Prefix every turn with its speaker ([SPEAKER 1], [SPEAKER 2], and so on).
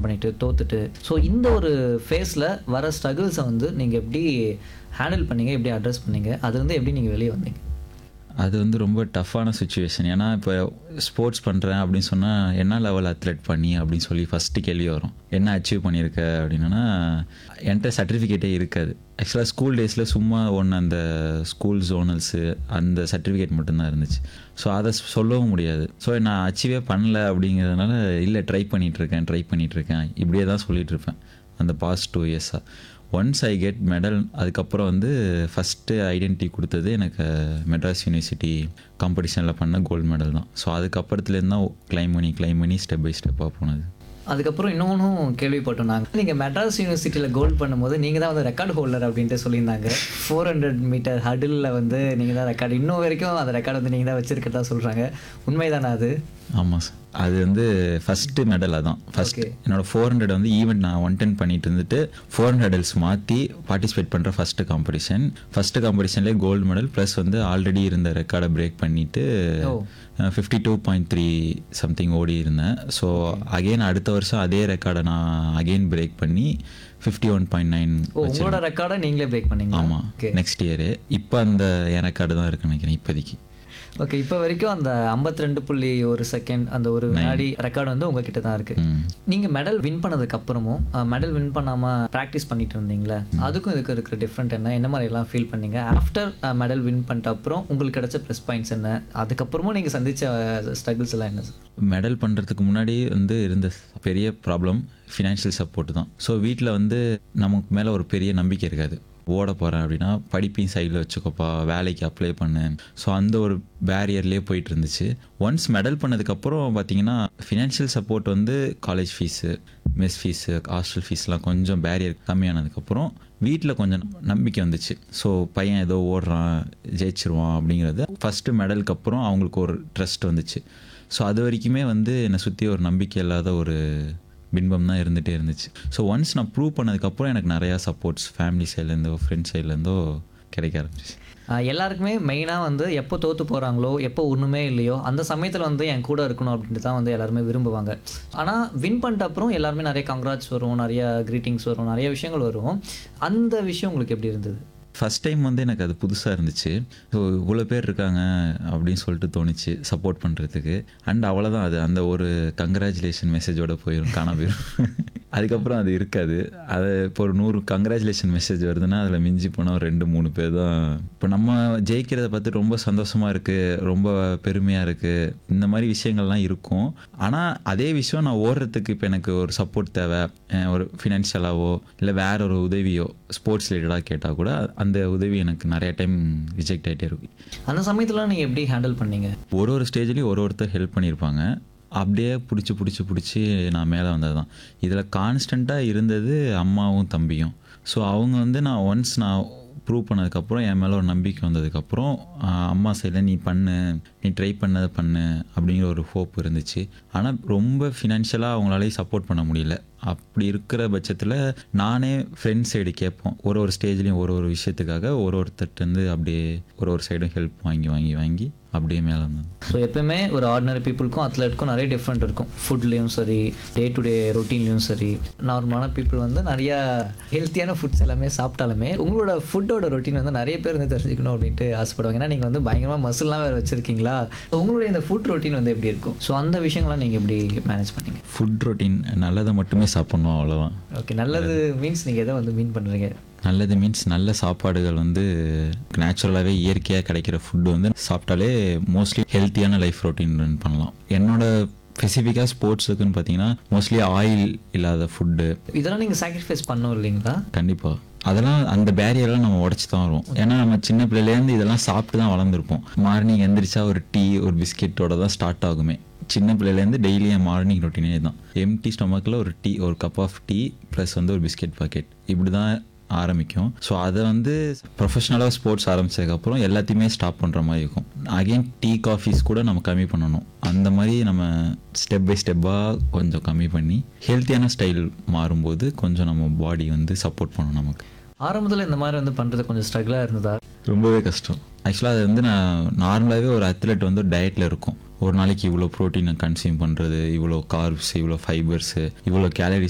[SPEAKER 1] Run பண்ணிட்டு தோத்துட்டு so இந்த ஒரு ஃபேஸில் வர ஸ்ட்ரகிள்ஸை வந்து நீங்கள் எப்படி ஹேண்டில் பண்ணீங்க எப்படி அட்ரஸ் பண்ணீங்க அதுலேருந்து எப்படி நீங்கள் வெளியே வந்தீங்க
[SPEAKER 2] அது வந்து ரொம்ப டஃப்பான சுச்சுவேஷன் ஏன்னா இப்போ ஸ்போர்ட்ஸ் பண்ணுறேன் அப்படின்னு சொன்னால் என்ன லெவல் அத்லெட் பண்ணி அப்படின்னு சொல்லி ஃபஸ்ட்டு கேள்வி வரும் என்ன அச்சீவ் பண்ணியிருக்க அப்படின்னா என்கிட்ட சர்டிஃபிகேட்டே இருக்காது ஆக்சுவலாக ஸ்கூல் டேஸில் சும்மா ஒன்று அந்த ஸ்கூல் ஜோனல்ஸு அந்த சர்டிஃபிகேட் மட்டும்தான் இருந்துச்சு ஸோ அதை சொல்லவும் முடியாது ஸோ நான் அச்சீவே பண்ணல அப்படிங்கிறதுனால இல்லை ட்ரை பண்ணிகிட்ருக்கேன் ட்ரை பண்ணிகிட்ருக்கேன் இப்படியே தான் சொல்லிட்டு இருப்பேன் அந்த பாஸ்ட் டூ இயர்ஸாக ஒன்ஸ் ஐ கெட் மெடல் அதுக்கப்புறம் வந்து ஃபஸ்ட்டு ஐடென்டிட்டி கொடுத்தது எனக்கு மெட்ராஸ் யூனிவர்சிட்டி காம்படிஷனில் பண்ண கோல்டு மெடல் தான் ஸோ அதுக்கப்புறத்துலேருந்து தான் கிளைம் பண்ணி கிளைம் பண்ணி ஸ்டெப் பை ஸ்டெப்பாக போனது
[SPEAKER 1] அதுக்கப்புறம் இன்னொன்றும் கேள்விப்பட்டோம் நாங்கள் நீங்கள் மெட்ராஸ் யூனிவர்சிட்டியில் கோல்ட் பண்ணும்போது நீங்கள் தான் வந்து ரெக்கார்ட் ஹோல்டர் அப்படின்ட்டு சொல்லியிருந்தாங்க ஃபோர் ஹண்ட்ரட் மீட்டர் ஹடிலில் வந்து நீங்கள் தான் ரெக்கார்டு இன்னும் வரைக்கும் அந்த ரெக்கார்டு வந்து நீங்கள் தான் வச்சுருக்கதா சொல்கிறாங்க உண்மைதானே அது
[SPEAKER 2] ஆமாம் சார் அது வந்து ஃபஸ்ட்டு மெடல் அதான் ஃபஸ்ட்
[SPEAKER 1] Okay.
[SPEAKER 2] என்னோட ஃபோர் ஹண்ட்ரட் வந்து ஈவெண்ட் நான் ஒன் டென் பண்ணிட்டு இருந்துட்டு ஃபோர் ஹண்ட்ரட் ஹெடல்ஸ் மாற்றி பார்ட்டிசிபேட் பண்ணுற ஃபஸ்ட்டு காம்படிஷன் ஃபஸ்ட்டு காம்படிஷன்லேயே கோல்டு மெடல் ப்ளஸ் வந்து ஆல்ரெடி இருந்த ரெக்கார்டை பிரேக் பண்ணிவிட்டு
[SPEAKER 1] ஓ.
[SPEAKER 2] Fifty two point three something ஓடி இருந்தேன் ஸோ அகெயின் அடுத்த வருஷம் அதே ரெக்கார்டை நான் அகெயின் பிரேக் பண்ணி ஃபிஃப்டி ஒன் பாயிண்ட் நைன்
[SPEAKER 1] ஓ உங்களோட ரெக்கார்டை நீங்களே பிரேக் பண்ணீங்க
[SPEAKER 2] ஆமாம்
[SPEAKER 1] ஓகே
[SPEAKER 2] நெக்ஸ்ட் இயரு இப்போ அந்த என் ரெக்கார்டு தான் இருக்குன்னு நினைக்கிறேன் இப்போதைக்கு
[SPEAKER 1] ஓகே இப்போ வரைக்கும் அந்த 52.1 ரெண்டு புள்ளி ஒரு செகண்ட் அந்த ஒரு வினாடி ரெக்கார்டு வந்து உங்ககிட்ட தான் இருக்கு
[SPEAKER 2] ம்
[SPEAKER 1] நீங்க மெடல் வின் பண்ணதுக்கு அப்புறமும் மெடல் வின் பண்ணாம ப்ராக்டிஸ் பண்ணிட்டு இருந்தீங்களே அதுக்கும் இதுக்கு இருக்கிற டிஃப்ரெண்ட் என்ன என்ன மாதிரி எல்லாம் ஃபீல் பண்ணீங்க ஆஃப்டர் மெடல் வின் பண்ணிட்ட அப்புறம் உங்களுக்கு கிடைச்ச ப்ளஸ் பாயிண்ட்ஸ் என்ன அதுக்கப்புறமும் நீங்க சந்திச்ச ஸ்ட்ரகிள்ஸ் எல்லாம் என்ன
[SPEAKER 2] மெடல் பண்ணுறதுக்கு முன்னாடி வந்து இருந்த பெரிய ப்ராப்ளம் ஃபினான்ஷியல் சப்போர்ட் தான் ஸோ வீட்டில் வந்து நமக்கு மேலே ஒரு பெரிய நம்பிக்கை இருக்காது ஓட போகிறேன் அப்படின்னா படிப்பையும் சைடில் வச்சுக்கோப்பா வேலைக்கு அப்ளை பண்ணு ஸோ அந்த ஒரு பேரியர்லேயே போயிட்டு இருந்துச்சு ஒன்ஸ் மெடல் பண்ணதுக்கப்புறம் பார்த்தீங்கன்னா ஃபினான்ஷியல் சப்போர்ட் வந்து college fees mess fees hostel ஃபீஸ்லாம் கொஞ்சம் பேரியர் கம்மியானதுக்கப்புறம் வீட்டில் கொஞ்சம் நம்பிக்கை வந்துச்சு ஸோ பையன் ஏதோ ஓடுறான் ஜெயிச்சிருவான் அப்படிங்கிறது ஃபஸ்ட்டு மெடலுக்கு அப்புறம் அவங்களுக்கு ஒரு ட்ரஸ்ட் வந்துச்சு ஸோ அது வரைக்குமே வந்து என்னை சுற்றி ஒரு நம்பிக்கை இல்லாத ஒரு பின்பம் தான் இருந்துகிட்டே இருந்துச்சு ஸோ ஒன்ஸ் நான் ப்ரூவ் பண்ணதுக்கப்புறம் எனக்கு நிறையா சப்போர்ட்ஸ் ஃபேமிலி சைட்லேருந்தோ ஃப்ரெண்ட்ஸ் சைட்லேருந்தோ கிடைக்க ஆரம்பிச்சிச்சு
[SPEAKER 1] ஆஹ் எல்லாருக்குமே மெயினாக வந்து எப்போ தோற்று போகிறாங்களோ எப்போ ஒன்றுமே இல்லையோ அந்த சமயத்தில் வந்து என் கூட இருக்கணும் அப்படின்ட்டு தான் வந்து எல்லாருமே விரும்புவாங்க ஆனால் வின் பண்ணிட்ட அப்புறம் எல்லாருமே நிறைய கங்க்ராட்ஸ் வரும் நிறைய க்ரீட்டிங்ஸ் வரும் நிறைய விஷயங்கள் வரும் அந்த விஷயம் உங்களுக்கு எப்படி இருந்தது
[SPEAKER 2] ஃபஸ்ட் டைம் வந்து எனக்கு அது புதுசாக இருந்துச்சு ஸோ இவ்வளோ பேர் இருக்காங்க அப்படின்னு சொல்லிட்டு தோணுச்சு சப்போர்ட் பண்ணுறதுக்கு அண்ட் அவ்வளோதான் அது அந்த ஒரு கங்க்ராச்சுலேஷன் மெசேஜோட போயிடும் காண போயிடும் அதுக்கப்புறம் அது இருக்காது அது இப்போ ஒரு நூறு கங்க்ராச்சுலேஷன் மெசேஜ் வருதுன்னா அதில் மிஞ்சி போனால் ஒரு ரெண்டு மூணு பேர் தான் இப்போ நம்ம ஜெயிக்கிறத பார்த்து ரொம்ப சந்தோஷமாக இருக்குது ரொம்ப பெருமையாக இருக்குது இந்த மாதிரி விஷயங்கள்லாம் இருக்கும் ஆனால் அதே விஷயம் நான் ஓடுறதுக்கு இப்போ எனக்கு ஒரு சப்போர்ட் தேவை அஹ் ஒரு ஃபினான்ஷியலாவோ இல்லை வேற ஒரு உதவியோ ஸ்போர்ட்ஸ் ரிலேட்டடாக கேட்டால் கூட அந்த உதவி எனக்கு நிறைய டைம் ரிஜெக்ட் ஆகிட்டே இருக்கும்
[SPEAKER 1] அந்த சமயத்தில் நீங்கள் எப்படி ஹேண்டில் பண்ணீங்க
[SPEAKER 2] ஒரு ஒரு ஸ்டேஜ்லேயும் ஒரு ஒருத்தர் ஹெல்ப் பண்ணியிருப்பாங்க அப்படியே பிடிச்சி பிடிச்சி பிடிச்சி நான் மேலே வந்தது தான் இதில் கான்ஸ்டண்ட்டாக இருந்தது அம்மாவும் தம்பியும் ஸோ அவங்க வந்து நான் ஒன்ஸ் நான் ப்ரூவ் பண்ணதுக்கப்புறம் என் மேலே ஒரு நம்பிக்கை வந்ததுக்கப்புறம் ஆஹ், அம்மா சைடில் நீ பண்ணு நீ ட்ரை பண்ணதை பண்ணு அப்படிங்கிற ஒரு ஹோப் இருந்துச்சு ஆனால் ரொம்ப ஃபினான்ஷியலாக அவங்களாலேயும் சப்போர்ட் பண்ண முடியல அப்படி இருக்கிற பட்சத்தில் நானே ஃப்ரெண்ட்ஸ் சைடு கேட்போம் ஒரு ஒரு ஸ்டேஜ்லேயும் ஒரு ஒரு விஷயத்துக்காக ஒரு ஒருத்தர்ட்டேருந்து அப்படியே ஒரு ஒரு சைடும் ஹெல்ப் வாங்கி வாங்கி வாங்கி அப்படியே மேலே வந்தேன்
[SPEAKER 1] ஸோ எப்பவுமே ஒரு ஆர்டினரி பீப்புளுக்கும் அத்லெட்டுக்கும் நிறைய டிஃப்ரெண்ட் இருக்கும் ஃபுட்லேயும் சரி டே டு டே ரொட்டீன்லையும் சரி நார்மலான பீப்புள் வந்து நிறைய ஹெல்த்தியான ஃபுட்ஸ் எல்லாமே சாப்பிட்டாலுமே உங்களோட ஃபுட்டோட ரொட்டீன் வந்து நிறைய பேர் வந்து தெரிஞ்சுக்கணும் அப்படின்ட்டு ஆசைப்படுவாங்க ஏன்னா நீங்கள் வந்து பயங்கரமாக மசில்லாம் வேறு வச்சுருக்கீங்களா உங்களுடைய இந்த ஃபுட் ரொட்டீன் வந்து எப்படி இருக்கும் ஸோ அந்த விஷயங்கள்லாம் நீங்கள் எப்படி மேனேஜ் பண்ணீங்க
[SPEAKER 2] ஃபுட் ரொட்டீன் நல்லதை மட்டுமே சாப்பிட்ணும் அவ்வளோதான்
[SPEAKER 1] ஓகே நல்லது மீன்ஸ் நீங்கள் எதை வந்து மீன் பண்ணுறீங்க
[SPEAKER 2] நல்லது மீன்ஸ் நல்ல சாப்பாடுகள் வந்து நேச்சுரலாகவே இயற்கையாக கிடைக்கிற ஃபுட்டு வந்து சாப்பிட்டாலே மோஸ்ட்லி ஹெல்த்தியான லைஃப் ரொட்டீன் ரன் பண்ணலாம் என்னோட ஸ்பெசிஃபிக்காக ஸ்போர்ட்ஸுக்குன்னு பார்த்தீங்கன்னா மோஸ்ட்லி ஆயில் இல்லாத ஃபுட்டு
[SPEAKER 1] இதெல்லாம் நீங்கள் சாக்ரிஃபைஸ் பண்ணோம் இல்லைங்களா
[SPEAKER 2] கண்டிப்பாக அதெல்லாம் அந்த பேரியரெல்லாம் நம்ம உடச்சி தான் வருவோம் ஏன்னா நம்ம சின்ன பிள்ளையிலேருந்து இதெல்லாம் சாப்பிட்டு தான் வளர்ந்துருப்போம் மார்னிங் எந்திரிச்சா ஒரு டீ ஒரு பிஸ்கெட்டோட தான் ஸ்டார்ட் ஆகுமே சின்ன பிள்ளையிலேருந்து டெய்லி என் மார்னிங் ரொட்டீனே தான் எம்டி ஸ்டொமக்கில் ஒரு டீ ஒரு கப் ஆஃப் டீ ப்ளஸ் வந்து ஒரு பிஸ்கெட் பாக்கெட் இப்படி தான் ஆரம்பிக்கும் ஸோ அதை வந்து ப்ரொஃபஷ்னலாக ஸ்போர்ட்ஸ் ஆரம்பிச்சதுக்கப்புறம் எல்லாத்தையுமே ஸ்டாப் பண்ணுற மாதிரி இருக்கும் அகைன் டீ காஃபீஸ் கூட நம்ம கம்மி பண்ணணும் அந்த மாதிரி நம்ம ஸ்டெப் பை ஸ்டெப்பாக கொஞ்சம் கம்மி பண்ணி ஹெல்த்தியான ஸ்டைல் மாறும்போது கொஞ்சம் நம்ம பாடி வந்து சப்போர்ட் பண்ணும் நமக்கு
[SPEAKER 1] ஆரம்பத்தில் இந்த மாதிரி வந்து பண்ணுறது கொஞ்சம் ஸ்ட்ரகிளாக இருந்ததா
[SPEAKER 2] ரொம்பவே கஷ்டம் ஆக்சுவலாக அது வந்து நான் நார்மலாகவே ஒரு அத்லெட் வந்து டயட்டில் இருக்கும் ஒரு நாளைக்கு இவ்வளோ ப்ரோட்டீனை கன்சியூம் பண்ணுறது இவ்வளோ கார்ப்ஸ் இவ்வளோ ஃபைபர்ஸு இவ்வளோ கேலரிஸ்